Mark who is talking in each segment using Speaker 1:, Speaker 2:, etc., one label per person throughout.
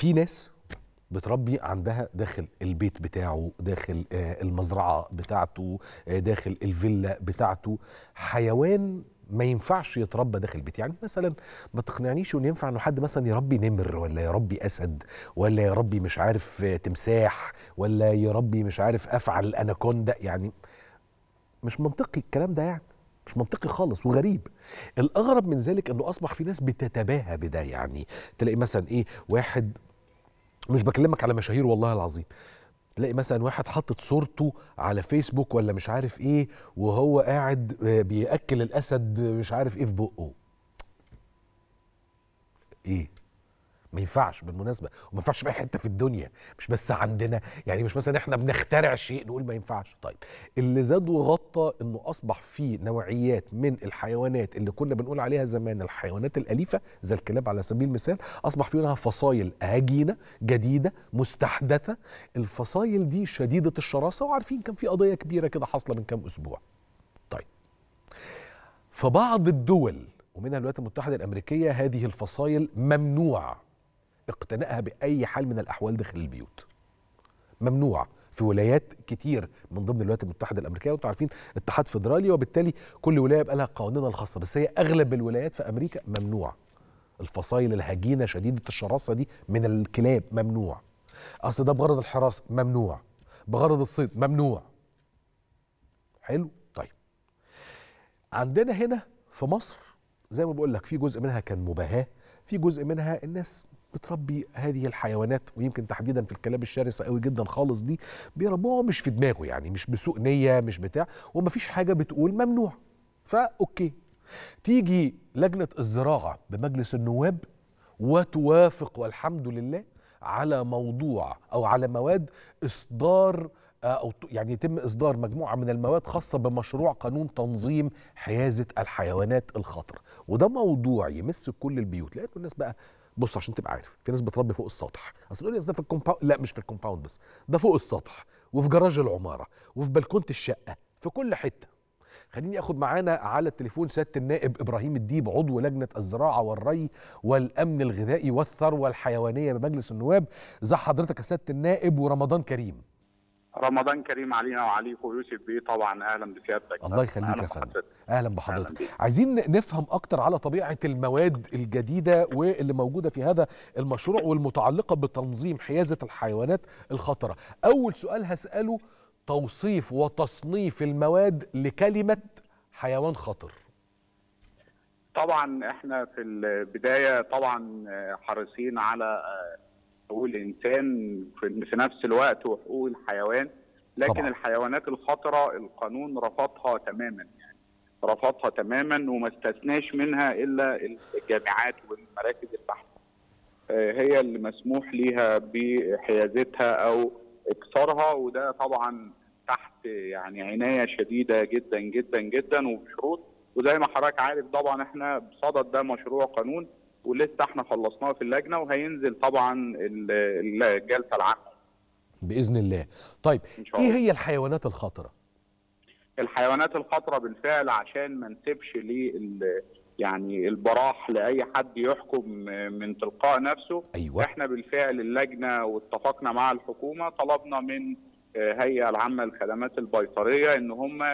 Speaker 1: في ناس بتربي عندها داخل البيت بتاعه داخل آه، المزرعه بتاعته آه، داخل الفيلا بتاعته حيوان ما ينفعش يتربى داخل البيت يعني مثلا ما تقنعنيش انه ينفع انه حد مثلا يربي نمر ولا يربي اسد ولا يربي مش عارف آه، تمساح ولا يربي مش عارف افعل اناكوندا يعني مش منطقي الكلام ده يعني مش منطقي خالص وغريب الاغرب من ذلك انه اصبح في ناس بتتباهى بده يعني تلاقي مثلا ايه واحد مش بكلمك على مشاهير والله العظيم تلاقي مثلا واحد حاطط صورته على فيسبوك ولا مش عارف ايه وهو قاعد آه، بياكل الاسد مش عارف ايه في بقه ايه ما ينفعش بالمناسبه وما ينفعش في اي حته في الدنيا مش بس عندنا يعني مش مثلا احنا بنخترع شيء نقول ما ينفعش طيب اللي زاد وغطى انه اصبح في نوعيات من الحيوانات اللي كنا بنقول عليها زمان الحيوانات الاليفه زي الكلاب على سبيل المثال اصبح في منها فصائل هجينه جديده مستحدثه الفصائل دي شديده الشراسه وعارفين كان في قضيه كبيره كده حاصله من كام اسبوع طيب في بعض الدول ومنها الولايات المتحده الامريكيه هذه الفصائل ممنوع اقتنائها باي حال من الاحوال داخل البيوت ممنوع في ولايات كتير من ضمن الولايات المتحده الامريكيه وانتم عارفين اتحاد فيدرالي وبالتالي كل ولايه بقى لها قوانينها الخاصه بس هي اغلب الولايات في امريكا ممنوع الفصائل الهجينه شديده الشراسه دي من الكلاب ممنوع اصل ده بغرض الحراسه ممنوع بغرض الصيد ممنوع حلو طيب عندنا هنا في مصر زي ما بقول لك في جزء منها كان مباهاه في جزء منها الناس بتربي هذه الحيوانات ويمكن تحديدا في الكلاب الشرسه قوي جدا خالص دي بيربوها مش في دماغه يعني مش بسوء نيه مش بتاع ومفيش حاجه بتقول ممنوع فاوكي تيجي لجنه الزراعه بمجلس النواب وتوافق والحمد لله على موضوع او على مواد اصدار آه، او ت- يعني يتم اصدار مجموعه من المواد خاصه بمشروع قانون تنظيم حيازه الحيوانات الخطره وده موضوع يمس كل البيوت لان الناس بقى بص عشان تبقى عارف في ناس بتربي فوق السطح اصل تقول لي أصل ده في الكومباوند لا مش في الكومباوند بس ده فوق السطح وفي جراج العماره وفي بلكونه الشقه في كل حته خليني اخد معانا على التليفون سياده النائب ابراهيم الديب عضو لجنه الزراعه والري والامن الغذائي والثروه الحيوانيه بمجلس النواب ازي حضرتك يا سياده النائب ورمضان كريم
Speaker 2: رمضان كريم علينا وعليكم ويوسف بيه طبعا اهلا بسيادتك
Speaker 1: الله يخليك
Speaker 2: أهلا
Speaker 1: يا فندم
Speaker 2: بحضرتك.
Speaker 1: اهلا بحضرتك
Speaker 2: أهلاً بيك.
Speaker 1: عايزين نفهم اكتر على طبيعه المواد الجديده واللي موجوده في هذا المشروع والمتعلقه بتنظيم حيازه الحيوانات الخطره اول سؤال هساله توصيف وتصنيف المواد لكلمه حيوان خطر
Speaker 2: طبعا احنا في البدايه طبعا حريصين على حقوق الانسان في في نفس الوقت وحقوق الحيوان لكن
Speaker 1: طبعاً.
Speaker 2: الحيوانات الخطره القانون رفضها تماما يعني رفضها تماما وما استثناش منها الا الجامعات والمراكز البحث آه، هي اللي مسموح ليها بحيازتها او اكثارها وده طبعا تحت يعني عنايه شديده جدا جدا جدا وبشروط وزي ما حضرتك عارف طبعا احنا بصدد ده مشروع قانون ولسه احنا خلصناه في اللجنه وهينزل طبعا ال- الجلسه العامه
Speaker 1: باذن الله طيب
Speaker 2: ان شاء
Speaker 1: ايه
Speaker 2: الله
Speaker 1: هي الحيوانات الخطره
Speaker 2: الحيوانات الخطره بالفعل عشان ما نسيبش لل يعني البراح لاي حد يحكم من تلقاء نفسه
Speaker 1: ايوه
Speaker 2: احنا بالفعل اللجنه واتفقنا مع الحكومه طلبنا من آه، هيئه العامه للخدمات البيطريه ان هم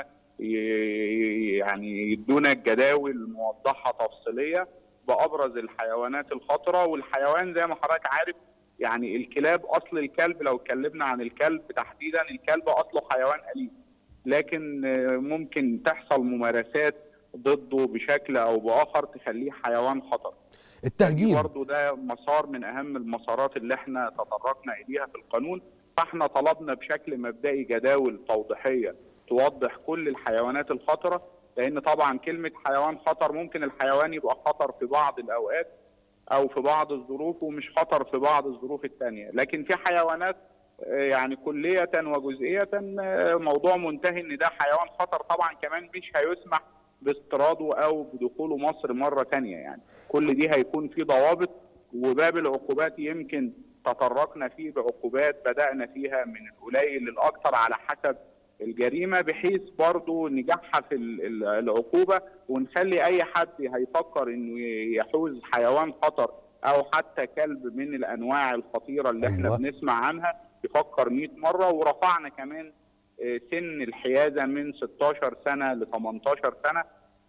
Speaker 2: ي- يعني يدونا الجداول موضحه تفصيليه بابرز الحيوانات الخطره والحيوان زي ما حضرتك عارف يعني الكلاب اصل الكلب لو اتكلمنا عن الكلب تحديدا الكلب اصله حيوان اليف لكن آه، ممكن تحصل ممارسات ضده بشكل او باخر تخليه حيوان خطر
Speaker 1: التهجين
Speaker 2: برضه ده مسار من اهم المسارات اللي احنا تطرقنا اليها في القانون فاحنا طلبنا بشكل مبدئي جداول توضيحيه توضح كل الحيوانات الخطره لان طبعا كلمه حيوان خطر ممكن الحيوان يبقى خطر في بعض الاوقات او في بعض الظروف ومش خطر في بعض الظروف الثانيه لكن في حيوانات آه، يعني كليه وجزئيه آه، موضوع منتهي ان ده حيوان خطر طبعا كمان مش هيسمح باستيراده او بدخوله مصر مره ثانيه يعني كل دي هيكون في ضوابط وباب العقوبات يمكن تطرقنا فيه بعقوبات بدانا فيها من القليل للاكثر على حسب الجريمه بحيث برضو نجحها في ال- ال- العقوبه ونخلي اي حد هيفكر انه يحوز حيوان خطر او حتى كلب من الانواع الخطيره اللي احنا
Speaker 1: أيوة.
Speaker 2: بنسمع عنها يفكر 100 مره ورفعنا كمان آه، سن الحيازه من 16 سنه ل 18 سنه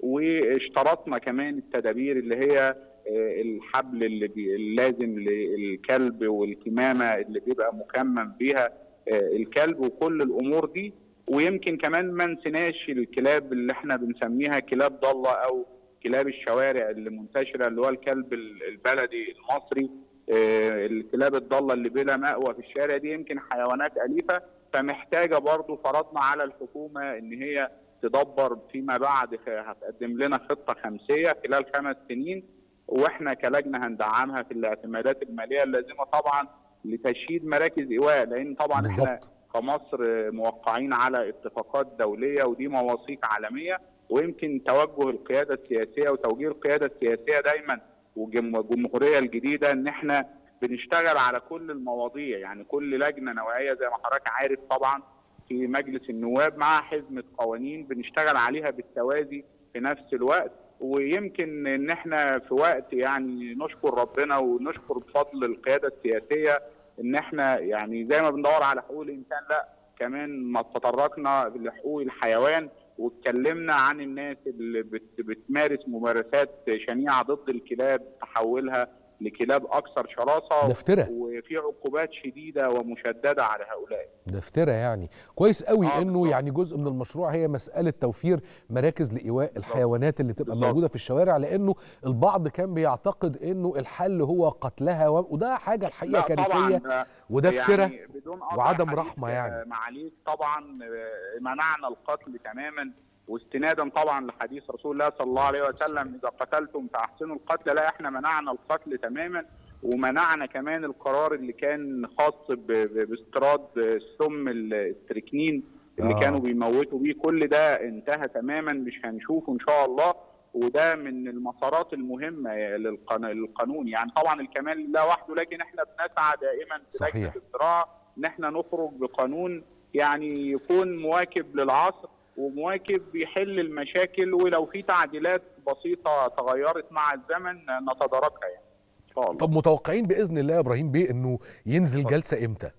Speaker 2: واشترطنا كمان التدابير اللي هي آه، الحبل اللي بي- اللازم للكلب والكمامه اللي بيبقى مكمم بيها آه، الكلب وكل الامور دي ويمكن كمان ما نسيناش الكلاب اللي احنا بنسميها كلاب ضاله او كلاب الشوارع اللي منتشره اللي هو الكلب ال- البلدي المصري آه، الكلاب الضاله اللي بلا مأوى في الشارع دي يمكن حيوانات أليفة فمحتاجة برضو فرضنا على الحكومة إن هي تدبر فيما بعد خ- هتقدم لنا خطة خمسية خلال خمس سنين واحنا كلجنة هندعمها في الاعتمادات المالية اللازمة طبعا لتشييد مراكز إيواء لأن طبعا احنا
Speaker 1: بالظبط
Speaker 2: كمصر موقعين على اتفاقات دولية ودي مواثيق عالمية ويمكن توجه القيادة السياسية وتوجيه القيادة السياسية دايما والجمهورية الجديدة ان احنا بنشتغل على كل المواضيع يعني كل لجنة نوعية زي ما حضرتك عارف طبعا في مجلس النواب مع حزمة قوانين بنشتغل عليها بالتوازي في نفس الوقت ويمكن ان احنا في وقت يعني نشكر ربنا ونشكر بفضل القيادة السياسية ان احنا يعني زي ما بندور على حقوق الانسان لا كمان ما تطرقنا لحقوق الحيوان واتكلمنا عن الناس اللي بت بتمارس ممارسات شنيعه ضد الكلاب تحولها لكلاب اكثر شراسه
Speaker 1: ده افتراء
Speaker 2: وفي عقوبات شديده ومشدده على هؤلاء
Speaker 1: ده افتراء يعني كويس قوي
Speaker 2: آه،
Speaker 1: انه
Speaker 2: بالظبط.
Speaker 1: يعني جزء من المشروع هي مساله توفير مراكز لايواء الحيوانات اللي تبقى
Speaker 2: بالظبط.
Speaker 1: موجوده في الشوارع لانه البعض كان بيعتقد انه الحل هو قتلها و... وده حاجه الحقيقه
Speaker 2: لا طبعا
Speaker 1: كارثيه
Speaker 2: ده
Speaker 1: وده افتراء
Speaker 2: يعني بدون قطع
Speaker 1: وعدم
Speaker 2: حديث،
Speaker 1: رحمة يعني.
Speaker 2: آه، معاليك طبعا آه، منعنا القتل تماما واستنادا طبعا لحديث رسول الله صلى الله عليه وسلم اذا قتلتم فاحسنوا القتل لا احنا منعنا القتل تماما ومنعنا كمان القرار اللي كان خاص ب- ب- باستيراد السم الستريكنين اللي
Speaker 1: آه.
Speaker 2: كانوا بيموتوا بيه كل ده انتهى تماما مش هنشوفه ان شاء الله وده من المسارات المهمه للقن- للقانون يعني طبعا الكمال لله وحده لكن احنا بنسعى دائما في
Speaker 1: صحيح.
Speaker 2: لجنه الزراعه ان احنا نخرج بقانون يعني يكون مواكب للعصر ومواكب يحل المشاكل ولو في تعديلات بسيطه تغيرت مع الزمن نتداركها يعني ان شاء الله
Speaker 1: طب متوقعين باذن الله يا ابراهيم بيه انه ينزل جلسه امتى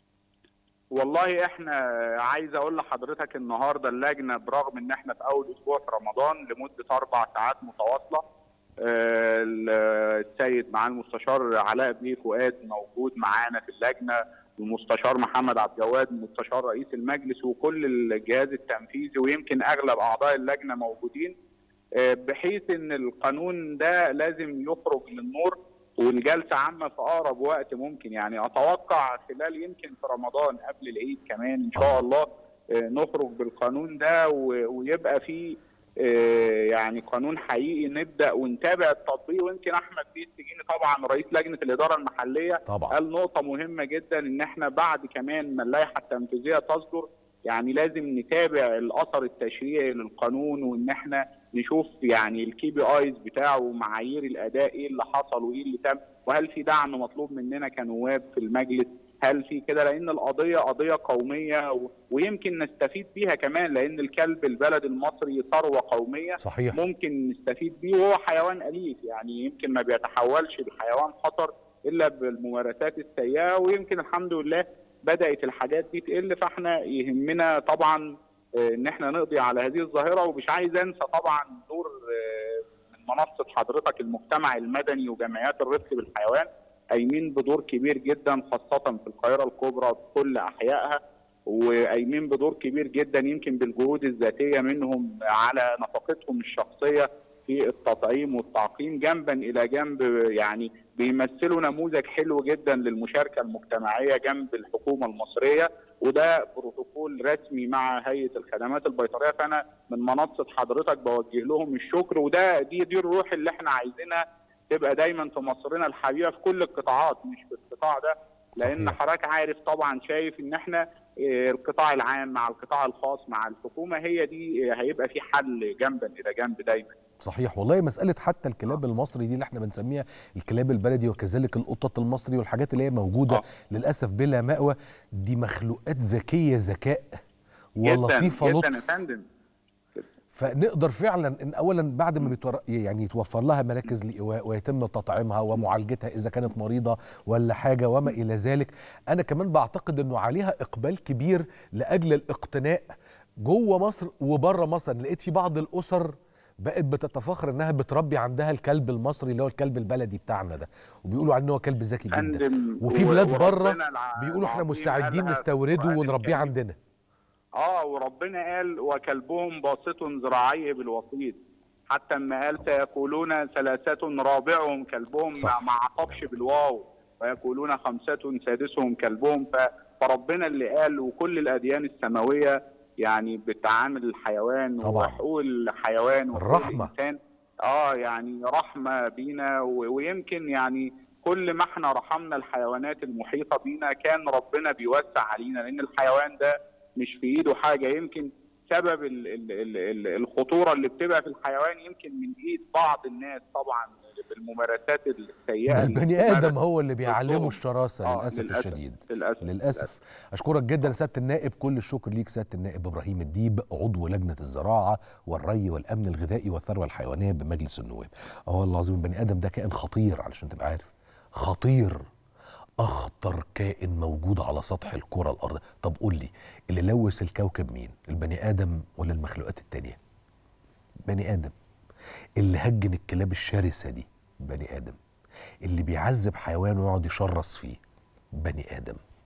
Speaker 2: والله احنا عايز اقول لحضرتك النهارده اللجنه برغم ان احنا في اول اسبوع في رمضان لمده اربع ساعات متواصله آه، السيد مع المستشار علاء بيه فؤاد موجود معانا في اللجنه المستشار محمد عبد الجواد مستشار رئيس المجلس وكل الجهاز التنفيذي ويمكن اغلب اعضاء اللجنه موجودين آه، بحيث ان القانون ده لازم يخرج للنور والجلسه عامه في اقرب وقت ممكن يعني اتوقع خلال يمكن في رمضان قبل العيد كمان ان شاء الله آه، نخرج بالقانون ده و- ويبقى فيه آه، يعني قانون حقيقي نبدا ونتابع التطبيق ويمكن احمد بيه السجيني طبعا رئيس لجنه الاداره المحليه
Speaker 1: طبعا
Speaker 2: قال نقطة مهمة جدا إن إحنا بعد كمان ما اللائحة التنفيذية تصدر يعني لازم نتابع الأثر التشريعي للقانون وإن إحنا نشوف يعني الكي بي ايز بتاعه ومعايير الأداء إيه اللي حصل وإيه اللي تم وهل في دعم مطلوب مننا كنواب في المجلس هل في كده لأن القضية قضية قومية و- ويمكن نستفيد بيها كمان لأن الكلب البلد المصري ثروة قومية
Speaker 1: صحيح
Speaker 2: ممكن نستفيد بيه وهو حيوان أليف يعني يمكن ما بيتحولش لحيوان خطر إلا بالممارسات السيئة ويمكن الحمد لله بدأت الحاجات دي تقل فاحنا يهمنا طبعا آه، ان احنا نقضي على هذه الظاهرة ومش عايز انسى طبعا دور آه، من منصة حضرتك المجتمع المدني وجمعيات الرفق بالحيوان قايمين بدور كبير جدا خاصة في القاهرة الكبرى بكل أحيائها وقايمين بدور كبير جدا يمكن بالجهود الذاتية منهم على نفقتهم الشخصية في التطعيم والتعقيم جنبا إلى جنب يعني بيمثلوا نموذج حلو جدا للمشاركة المجتمعية جنب الحكومة المصرية وده بروتوكول رسمي مع هيئة الخدمات البيطرية فأنا من منصة حضرتك بوجه لهم الشكر وده دي دي الروح اللي احنا عايزينها تبقى دايما في مصرنا الحبيبه في كل القطاعات مش في القطاع ده لان
Speaker 1: صحيح.
Speaker 2: حضرتك عارف طبعا شايف ان احنا آه، القطاع العام مع القطاع الخاص مع الحكومه هي دي آه، هيبقى في حل جنبا الى جنب دايما
Speaker 1: صحيح والله مسألة حتى الكلاب المصري دي اللي احنا بنسميها الكلاب البلدي وكذلك القطط المصري والحاجات اللي هي موجودة
Speaker 2: آه.
Speaker 1: للأسف بلا مأوى دي مخلوقات ذكية ذكاء
Speaker 2: جدا
Speaker 1: ولطيفة
Speaker 2: جدا يا
Speaker 1: لطف
Speaker 2: فندم
Speaker 1: فنقدر فعلا ان اولا بعد ما بيتور... يعني يتوفر لها مراكز لايواء ويتم تطعيمها ومعالجتها اذا كانت مريضه ولا حاجه وما الى ذلك انا كمان بعتقد انه عليها اقبال كبير لاجل الاقتناء جوه مصر وبره مصر لقيت في بعض الاسر بقت بتتفاخر انها بتربي عندها الكلب المصري اللي هو الكلب البلدي بتاعنا ده وبيقولوا عنه هو كلب ذكي جدا
Speaker 2: فندم
Speaker 1: وفي
Speaker 2: و-
Speaker 1: بلاد
Speaker 2: وربنا
Speaker 1: بره
Speaker 2: الع-
Speaker 1: بيقولوا احنا
Speaker 2: العظيم
Speaker 1: مستعدين
Speaker 2: قالها في
Speaker 1: نستورده
Speaker 2: القرآن
Speaker 1: ونربيه
Speaker 2: الكريم.
Speaker 1: عندنا
Speaker 2: اه وربنا قال وكلبهم باسط ذراعيه بالوسيط حتى اما قال سيقولون ثلاثة رابعهم كلبهم
Speaker 1: صح.
Speaker 2: ما ما عقبش بالواو ويقولون خمسة سادسهم كلبهم ف- فربنا اللي قال وكل الأديان السماوية يعني بتعامل الحيوان
Speaker 1: طبعاً.
Speaker 2: وحقوق الحيوان وحقوق
Speaker 1: الرحمة.
Speaker 2: الإنسان اه يعني رحمة بينا و- ويمكن يعني كل ما احنا رحمنا الحيوانات المحيطة بينا كان ربنا بيوسع علينا لأن الحيوان ده مش في ايده حاجه يمكن سبب ال ال ال ال الخطوره اللي بتبقى في الحيوان يمكن من ايد بعض الناس طبعا بالممارسات السيئه
Speaker 1: ده
Speaker 2: اللي
Speaker 1: البني
Speaker 2: بتمارس
Speaker 1: ادم هو اللي بيعلمه
Speaker 2: ضدهم.
Speaker 1: الشراسه
Speaker 2: آه،
Speaker 1: للاسف الشديد
Speaker 2: للاسف
Speaker 1: للاسف اشكرك جدا سياده النائب كل الشكر ليك سياده النائب ابراهيم الديب عضو لجنه الزراعه والري والامن الغذائي والثروه الحيوانيه بمجلس النواب اه والله العظيم البني ادم ده كائن خطير علشان تبقى عارف خطير اخطر كائن موجود على سطح الكره الارضيه طب قول لي اللي لوث الكوكب مين البني ادم ولا المخلوقات التانية بني ادم اللي هجن الكلاب الشرسه دي بني ادم اللي بيعذب حيوان ويقعد يشرس فيه بني ادم